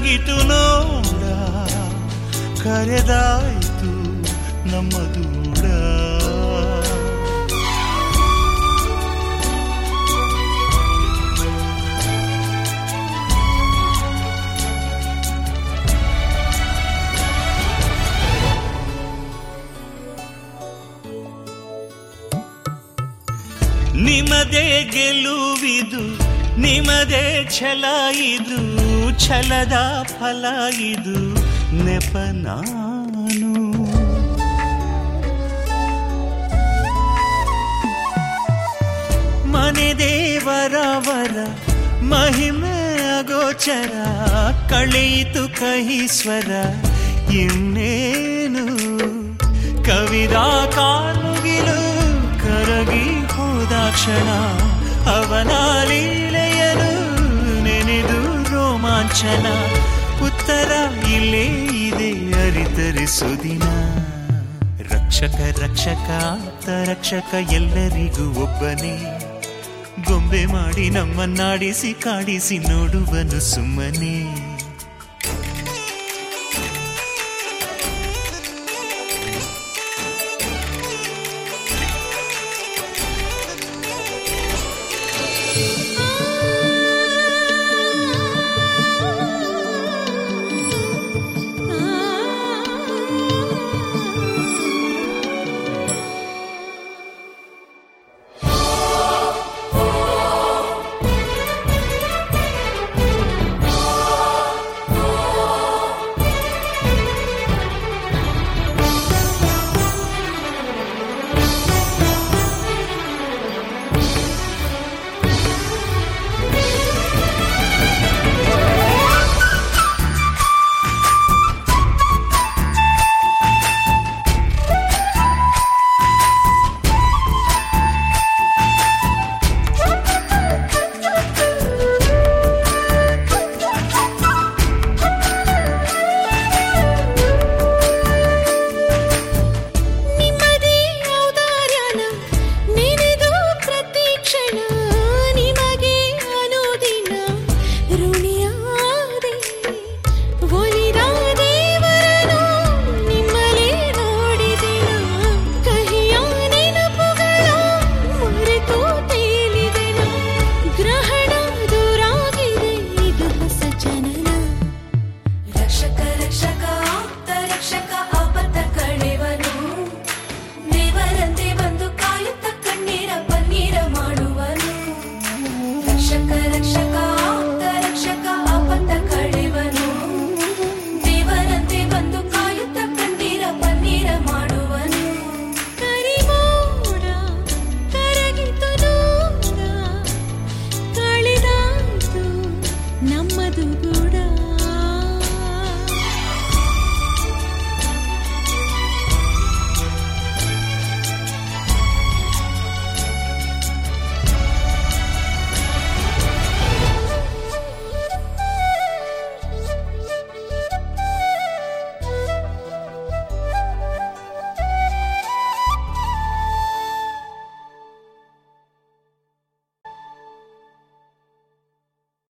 ಬೆಳಗಿತು ನೋಡ ಕರೆದಾಯಿತು ನಮ್ಮ ದೂಡ ನಿಮದೇ ಗೆಲುವಿದು ನಿಮದೇ ಛಲ ಇದು ಛಲದ ಫಲ ಇದು ನೆಪ ನಾನು ಮನೆ ದೇವರ ವರ ಮಹಿಮೆ ಅಗೋಚರ ಕಳೆಯಿತು ಕಹಿ ಸ್ವರ ಇನ್ನೇನು ಕವಿದ ಕಾರ್ಮುಗಿಲು ಕರಗಿ ಹೋದ ಕ್ಷಣ ಅವನ ಲೀಲೆಯನು ನೆನೆದು ರೋಮಾಂಚನ ಉತ್ತರ ಇಲ್ಲೇ ಇದೆ ಅರಿತರಿಸು ದಿನ ರಕ್ಷಕ ರಕ್ಷಕ ಆಪ್ತ ರಕ್ಷಕ ಎಲ್ಲರಿಗೂ ಒಬ್ಬನೇ ಗೊಂಬೆ ಮಾಡಿ ನಮ್ಮನ್ನಾಡಿಸಿ ಕಾಡಿಸಿ ನೋಡುವನು ಸುಮ್ಮನೆ